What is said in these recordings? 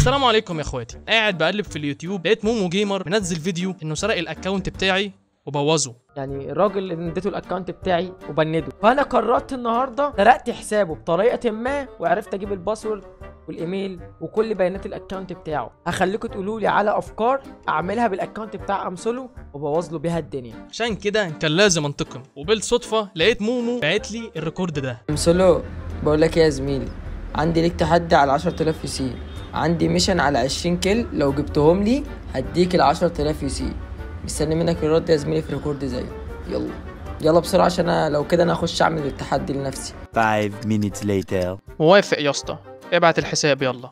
السلام عليكم يا اخواتي قاعد بقلب في اليوتيوب لقيت مومو جيمر منزل فيديو انه سرق الاكونت بتاعي وبوظه يعني الراجل اللي اديته الاكونت بتاعي وبنده فانا قررت النهارده سرقت حسابه بطريقه ما وعرفت اجيب الباسورد والايميل وكل بيانات الاكونت بتاعه هخليكم تقولوا لي على افكار اعملها بالاكونت بتاع امسولو وبوظ له بيها الدنيا عشان كده كان لازم انتقم وبالصدفه لقيت مومو بعت لي الريكورد ده امسولو بقول لك إيه يا زميلي عندي ليك تحدي على 10000 يو سي عندي ميشن على 20 كيل لو جبتهم لي هديك ال 10000 يو سي مستني منك الرد يا زميلي في ريكورد زي يلا يلا بسرعه عشان انا لو كده انا اخش اعمل التحدي لنفسي Five minutes later. موافق يا اسطى ابعت الحساب يلا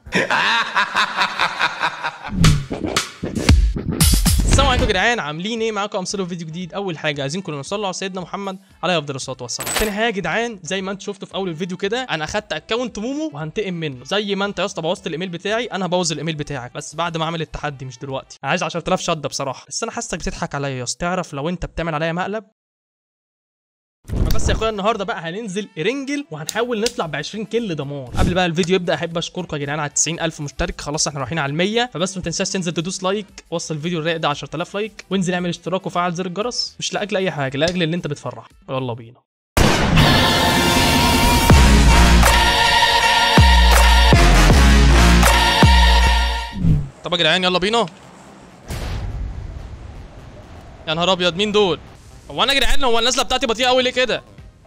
السلام عليكم يا جدعان عاملين ايه معاكم امثله فيديو جديد اول حاجه عايزين كلنا نصلي على سيدنا محمد عليه افضل الصلاه والسلام تاني حاجه يا جدعان زي ما انتم شفتوا في اول الفيديو كده انا اخدت اكونت مومو وهنتقم منه زي ما انت يا اسطى بوظت الايميل بتاعي انا هبوظ الايميل بتاعك بس بعد ما اعمل التحدي مش دلوقتي انا عايز 10000 شده بصراحه بس انا حاسسك بتضحك عليا يا اسطى تعرف لو انت بتعمل عليا مقلب بس يا اخويا النهارده بقى هننزل رينجل وهنحاول نطلع ب 20 كيل دمار قبل بقى الفيديو يبدا احب اشكركم يا جدعان على 90000 مشترك خلاص احنا رايحين على ال 100 فبس ما تنساش تنزل تدوس لايك وصل الفيديو الرايق ده 10000 لايك وانزل اعمل اشتراك وفعل زر الجرس مش لاجل اي حاجه لاجل اللي انت بتفرح يلا بينا طب يا جدعان يلا بينا يا نهار ابيض مين دول هو انا يا جدعان هو النازله بتاعتي بطيئه قوي ليه كده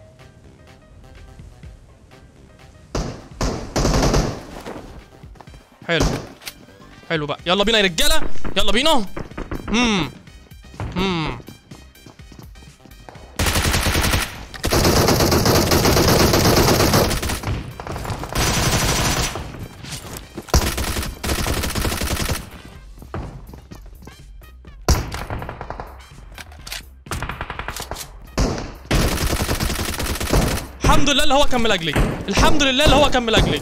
حلو حلو بقى يلا بينا يا رجاله يلا بينا امم امم الحمد لله اللي هو كمل اجلي الحمد لله اللي هو كمل اجلي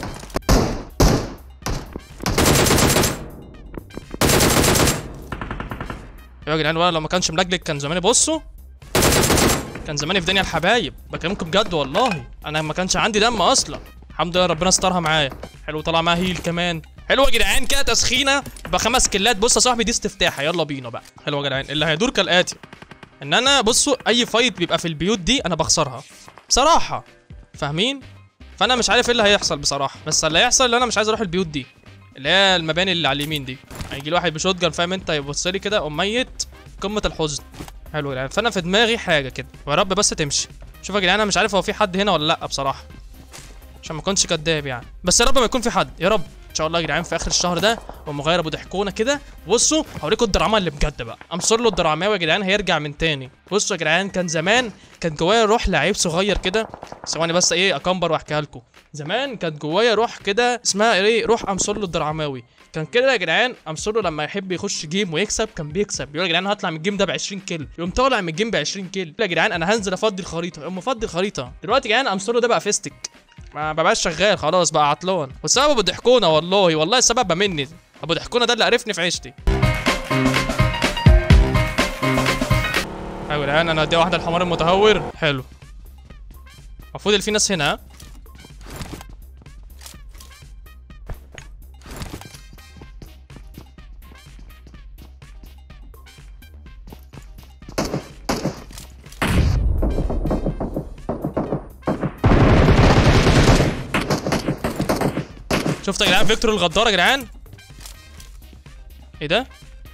يا جدعان ولا لو ما كانش ملجلك كان زماني بصوا كان زماني في دنيا الحبايب بكلمكم بجد والله انا ما كانش عندي دم اصلا الحمد لله ربنا استرها معايا حلو طلع معاه هيل كمان حلو يا جدعان كده تسخينه بخمس كيلات بص يا صاحبي دي استفتاحه يلا بينا بقى حلو يا جدعان اللي هيدور كالاتي ان انا بصوا اي فايت بيبقى في البيوت دي انا بخسرها بصراحه فاهمين فانا مش عارف ايه اللي هيحصل بصراحه بس اللي هيحصل ان انا مش عايز اروح البيوت دي اللي هي المباني اللي على اليمين دي هيجي لي واحد بشوت جان فاهم انت يبص لي كده اقوم ميت قمه الحزن حلو يا جدعان فانا في دماغي حاجه كده ويا رب بس تمشي شوف يا جدعان انا مش عارف هو في حد هنا ولا لا بصراحه عشان ما اكونش كداب يعني بس يا رب ما يكون في حد يا رب ان شاء الله يا جدعان في اخر الشهر ده ومغير ابو ضحكونه كده بصوا هوريكم الدراما اللي بجد بقى امصر له الدراماوي يا جدعان هيرجع من تاني بصوا يا جدعان كان زمان كان جوايا روح لعيب صغير كده ثواني بس ايه اكمبر واحكيها لكم زمان كانت جوايا روح كده اسمها ايه روح امصر له الدراماوي كان كده يا جدعان امصر له لما يحب يخش جيم ويكسب كان بيكسب يقول يا جدعان هطلع من الجيم ده ب 20 كيل يقوم طالع من الجيم ب 20 كيل يا جدعان انا هنزل افضي الخريطه يقوم مفضي الخريطه دلوقتي يا جدعان امصر له ده بقى فيستك ما بقاش شغال خلاص بقى عطلان والسبب ابو ضحكونه والله والله السبب مني ابو ضحكونه ده اللي عرفني في عيشتي حلو الان انا ادي واحده الحمار المتهور حلو المفروض اللي في ناس هنا ها؟ شفتوا يا جدعان فيكتور الغدار يا جدعان ايه ده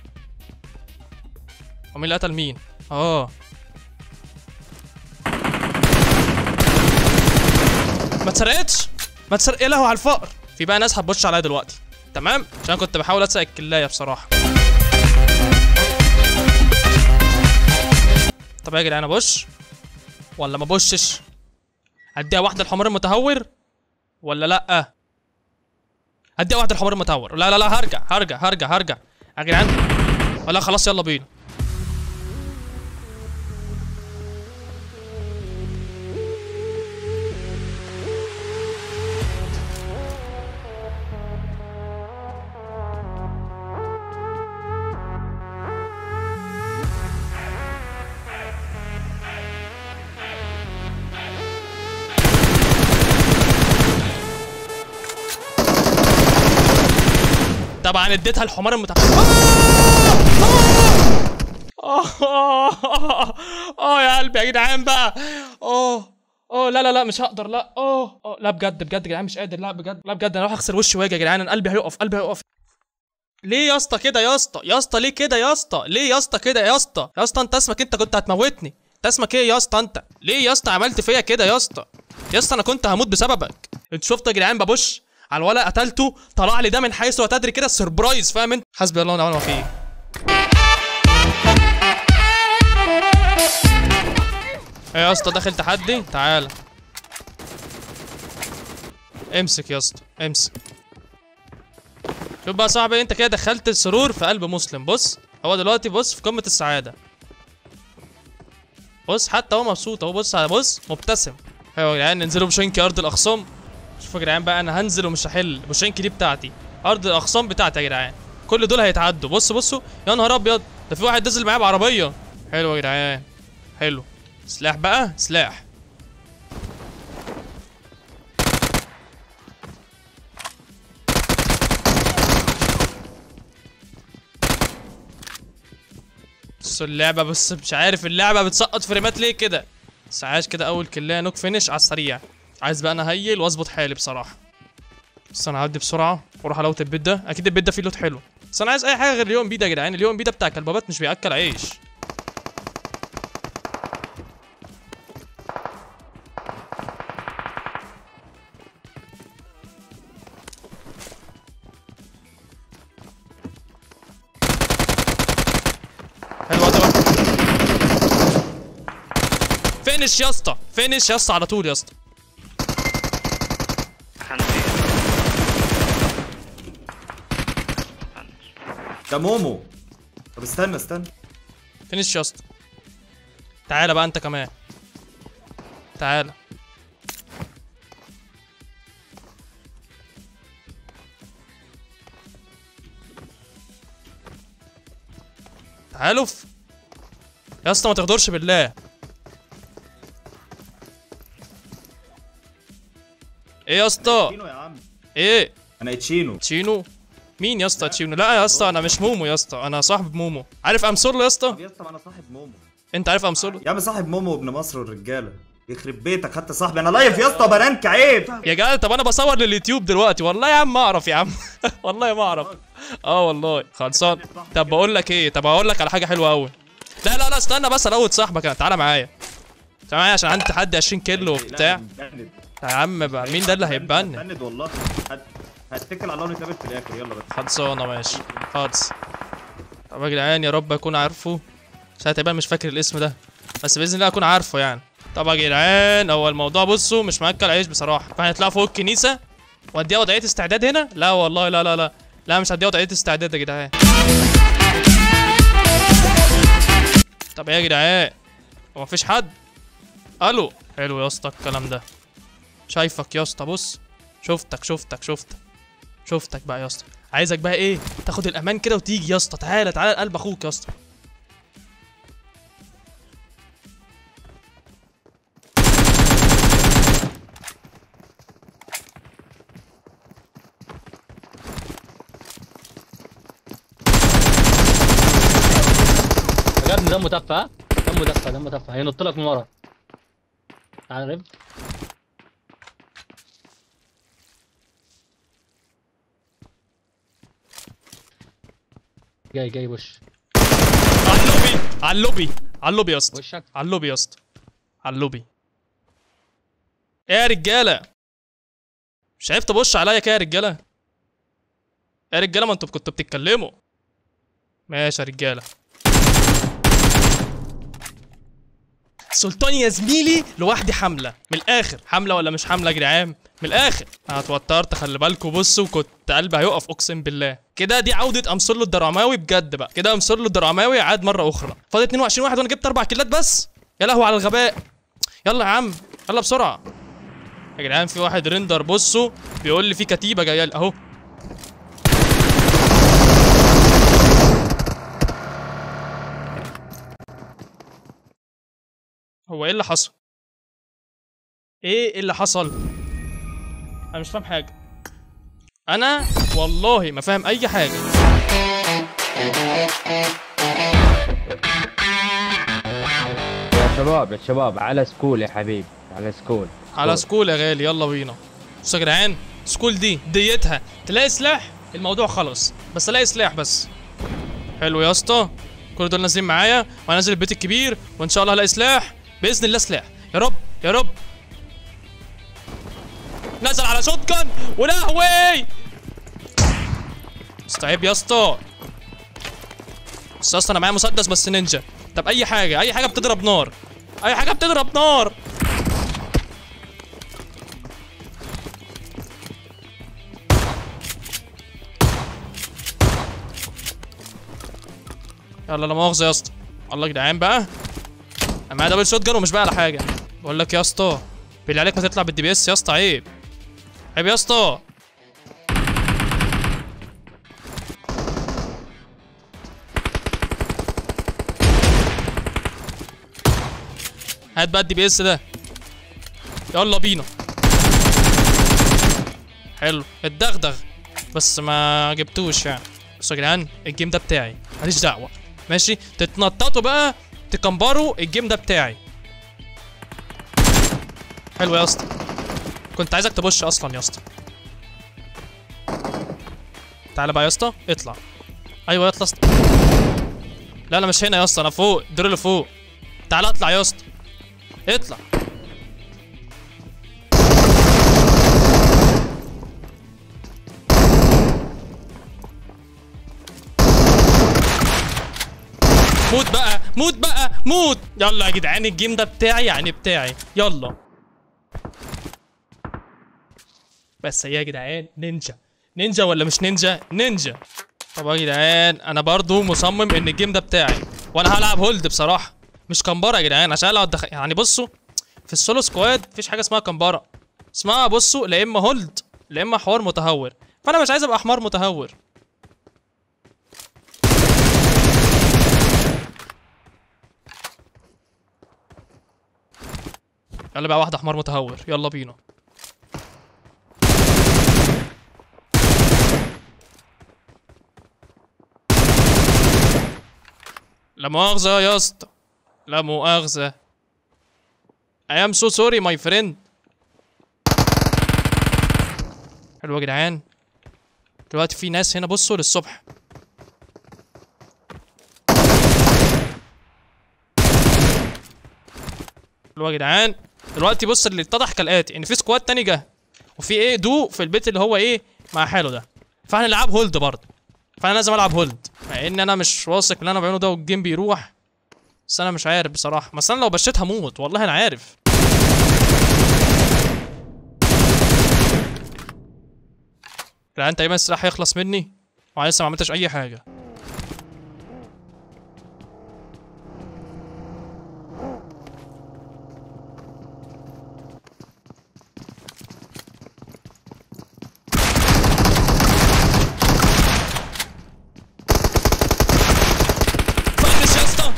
هو مين اللي قتل مين اه ما اتسرقتش ما اتسرق ايه لهو على الفقر في بقى ناس هتبص عليا دلوقتي تمام عشان كنت بحاول اسرق الكلايه بصراحه طب يا جدعان ابص ولا ما ابصش اديها واحده الحمار المتهور ولا لا هدي واحد الحمار المتهور لا لا لا هرجع هرجع هرجع هرجع يا جدعان ولا خلاص يلا بينا طبعا اديتها الحمار المتع اه اه اه يا قلبي يا جدعان بقى اه اه لا لا لا مش هقدر لا اه اه لا بجد بجد يا جدعان مش قادر لا بجد لا بجد انا راح اغسل وشي واجي يا جدعان انا قلبي هيقف قلبي هيقف ليه يا اسطى كده يا اسطى يا اسطى ليه كده يا اسطى ليه يا اسطى كده يا اسطى يا اسطى انت اسمك انت كنت هتموتني انت اسمك ايه يا اسطى انت ليه يا اسطى عملت فيا كده يا اسطى يا اسطى انا كنت هموت بسببك انت شفت يا جدعان ببش على الولا قتلته طلع لي ده من حيث لا تدري كده سربرايز فاهم انت حسبي الله ونعم الوكيل ايه يا اسطى داخل تحدي تعالى امسك يا اسطى امسك شوف بقى يا صاحبي انت كده دخلت السرور في قلب مسلم بص هو دلوقتي بص في قمة السعادة بص حتى هو مبسوط اهو بص بص مبتسم ايوه يا جدعان ننزلوا بوشينكي ارض الاخصام شوفوا يا جدعان بقى انا هنزل ومش هحل بوشينكي دي بتاعتي ارض الاخصام بتاعتي يا جدعان كل دول هيتعدوا بص بصوا يا نهار ابيض ده في واحد نزل معايا بعربيه حلو يا جدعان حلو سلاح بقى سلاح بس اللعبة بس مش عارف اللعبة بتسقط فريمات ليه كده بس عايش كده أول كلاية نوك فينش على السريع عايز بقى أنا هيل وأظبط حالي بصراحة بس أنا هعدي بسرعة وأروح ألوت البيت ده أكيد البيت ده فيه لوت حلو بس أنا عايز أي حاجة غير اليوم بي ده يا جدعان اليوم بي ده بتاع كلبابات مش بيأكل عيش حلو وقت بقى فينش يا اسطى فينش يا اسطى على طول يا اسطى ده مومو طب استنى استنى فينش يا اسطى تعالى بقى انت كمان تعالى تعالوا ف- يا اسطى ما تغدرش بالله ايه يا اسطى تشينو يا عم ايه انا تشينو تشينو مين يا اسطى تشينو لا يا اسطى انا مش مومو يا اسطى انا صاحب مومو عارف امسولو يا اسطى طب يا اسطى ما انا صاحب مومو انت عارف امسولو يا عم صاحب مومو ابن مصر والرجاله يخرب بيتك حتى صاحبي انا لايف يا اسطى برانك عيب يا جدع طب انا بصور لليوتيوب دلوقتي والله يا عم ما اعرف يا عم والله ما اعرف اه والله خلصان طب بقول لك ايه طب هقول لك على حاجه حلوه قوي لا لا لا استنى بس اروت صاحبك انا تعالى معايا تعالى معايا عشان عندي تحدي 20 كيلو وبتاع بند يا عم بقى مين ده اللي هيتبنى بند والله هت- هتكل على الله ونتقابل في الاخر يلا بس خلصانه ماشي خالص طب يا جدعان يا رب اكون عارفه عشان أنا تقريبا مش فاكر الاسم ده بس باذن الله اكون عارفه يعني طب يا جدعان هو الموضوع بصوا مش مأكل عيش بصراحه فهنطلع فوق الكنيسه واديها وضعيه استعداد هنا لا والله لا لا لا لا مش هديها وضعيه استعداد يا جدعان طب إيه يا جدعان هو مفيش حد الو حلو يا اسطى الكلام ده شايفك يا اسطى بص شفتك شفتك شفتك شفتك بقى يا اسطى عايزك بقى ايه تاخد الامان كده وتيجي يا اسطى تعالى تعالى قلب اخوك يا اسطى بجد دمه تفه ها دمه تفه دمه تفه هينط لك من ورا تعال رب جاي جاي وش على اللوبي على اللوبي على اللوبي يا اسطى وشك على اللوبي يا اسطى على اللوبي ايه يا رجاله مش عارف تبص عليا كده يا رجاله ايه يا رجاله ما انتوا كنتوا بتتكلموا ماشي يا رجاله سلطان يا زميلي لوحدي حمله من الاخر حمله ولا مش حمله يا جدعان من الاخر انا اتوترت خلي بالكوا بصوا كنت قلبي هيقف اقسم بالله كده دي عوده امسلو الدراماوي بجد بقى كده امسلو الدراماوي عاد مره اخرى فاضل 22 واحد وانا جبت اربع كيلات بس يا لهوي على الغباء يلا يا عم يلا بسرعه يا جدعان في واحد ريندر بصوا بيقول لي في كتيبه جايه لي اهو هو ايه اللي حصل ايه اللي حصل انا مش فاهم حاجه انا والله ما فاهم اي حاجه يا شباب يا شباب على سكول يا حبيبي على سكول على سكول يا غالي يلا بينا بصوا يا جدعان سكول دي ديتها تلاقي سلاح الموضوع خلص بس الاقي سلاح بس حلو يا اسطى كل دول نازلين معايا وهنزل البيت الكبير وان شاء الله هلاقي سلاح باذن الله سلاح يا رب يا رب نزل على شوت جن ولهوي استعيب يا اسطى بس يا اسطى انا معايا مسدس بس نينجا طب اي حاجه اي حاجه بتضرب نار اي حاجه بتضرب نار يلا لا مؤاخذة يا اسطى الله يا جدعان بقى انا معايا دبل شوت جن ومش بقى على حاجة بقول لك يا اسطى بالله عليك ما تطلع بالدي بي اس يا اسطى عيب عيب يا اسطى هات بقى الدي بي اس ده يلا بينا حلو اتدغدغ بس ما جبتوش يعني بصوا يا جدعان الجيم ده بتاعي ماليش دعوه ماشي تتنططوا بقى تكمبروا الجيم ده بتاعي حلو يا اسطى كنت عايزك تبش اصلا يا اسطى تعالى بقى يا اسطى اطلع ايوه يا اسطى لا لا مش هنا يا اسطى انا فوق الدور اللي فوق تعالى اطلع يا اسطى اطلع موت بقى موت بقى موت يلا يا جدعان الجيم ده بتاعي يعني بتاعي يلا بس هي يا جدعان نينجا نينجا ولا مش نينجا نينجا طب يا جدعان انا برضو مصمم ان الجيم ده بتاعي وانا هلعب هولد بصراحه مش كمبره يا جدعان عشان لو دخ... يعني بصوا في السولو سكواد مفيش حاجه اسمها كمبره اسمها بصوا لا اما هولد لا اما حوار متهور فانا مش عايز ابقى حمار متهور يلا بقى واحدة حمار متهور يلا بينا لا مؤاخذة يا اسطى لا مؤاخذة I am so sorry my friend حلو يا جدعان دلوقتي في ناس هنا بصوا للصبح حلو يا جدعان دلوقتي بص اللي اتضح كالاتي ان في سكواد تاني جه وفي ايه دو في البيت اللي هو ايه مع حاله ده فاحنا نلعب هولد برضه فانا لازم العب هولد مع ان انا مش واثق من اللي انا بعمله ده والجيم بيروح بس انا مش عارف بصراحه بس انا لو بشيت هموت والله انا عارف لا انت تقريبا السلاح هيخلص مني وانا لسه ما عملتش اي حاجه فاكس يا اسطى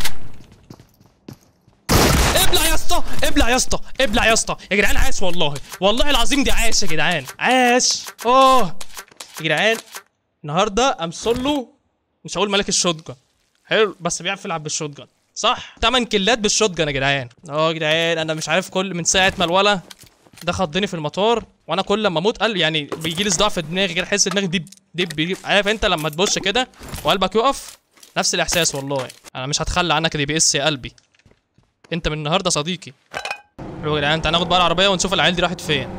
ابلع يا اسطى ابلع يا اسطى ابلع يا اسطى يا جدعان عاش والله والله العظيم دي عاش يا جدعان عاش اوه يا جدعان النهارده ام سولو مش هقول ملك الشوت جن حلو بس بيعرف يلعب بالشوت جن صح 8 كيلات بالشوت جن يا جدعان اه يا جدعان انا مش عارف كل من ساعه ما الولا ده خضني في المطار وانا كل لما اموت قلب يعني بيجي لي صداع في دماغي كده احس دماغي دب دب بيجيب عارف انت لما تبص كده وقلبك يقف نفس الاحساس والله انا مش هتخلى عنك دي بي اس يا قلبي انت من النهارده صديقي حلو يا جدعان تعالى ناخد بقى العربيه ونشوف العيال دي راحت فين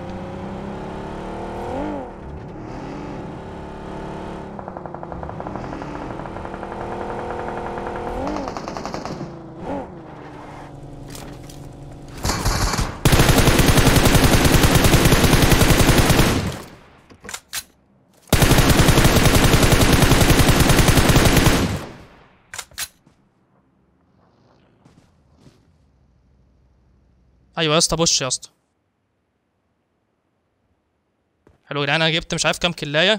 ايوه يا اسطى بوش يا اسطى حلو يا جدعان انا جبت مش عارف كام كلايه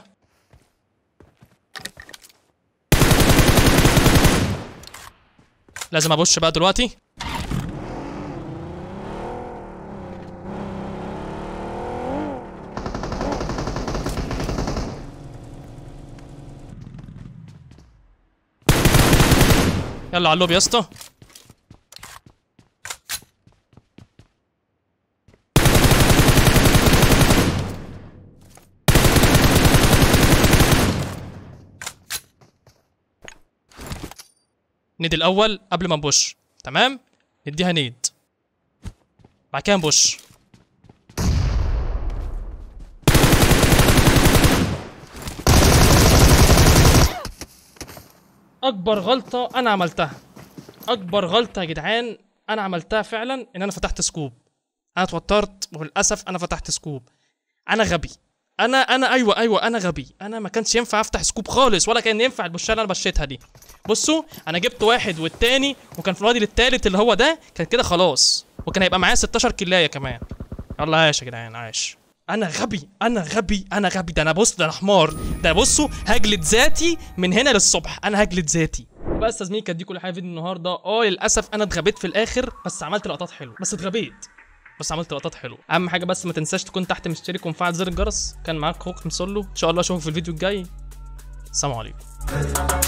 لازم ابوش بقى دلوقتي يلا على اللوب يا اسطى ند الاول قبل ما نبوش تمام نديها نيد بعد كده نبوش اكبر غلطه انا عملتها اكبر غلطه يا جدعان انا عملتها فعلا ان انا فتحت سكوب انا اتوترت وللاسف انا فتحت سكوب انا غبي انا انا ايوه ايوه انا غبي انا ما كانش ينفع افتح سكوب خالص ولا كان ينفع البشره اللي انا بشيتها دي بصوا انا جبت واحد والتاني وكان في الوادي التالت اللي هو ده كان كده خلاص وكان هيبقى معايا 16 كلايه كمان يلا عاش يا جدعان عاش انا غبي انا غبي انا غبي ده انا بص ده انا حمار ده بصوا هجلد ذاتي من هنا للصبح انا هجلد ذاتي بس يا زميلي كانت دي كل حاجه في فيديو النهارده اه للاسف انا اتغبيت في الاخر بس عملت لقطات حلوه بس اتغبيت بس عملت لقطات حلوه اهم حاجه بس ما تنساش تكون تحت مشترك ومفعل زر الجرس كان معاك اخوك مسولو ان شاء الله اشوفك في الفيديو الجاي السلام عليكم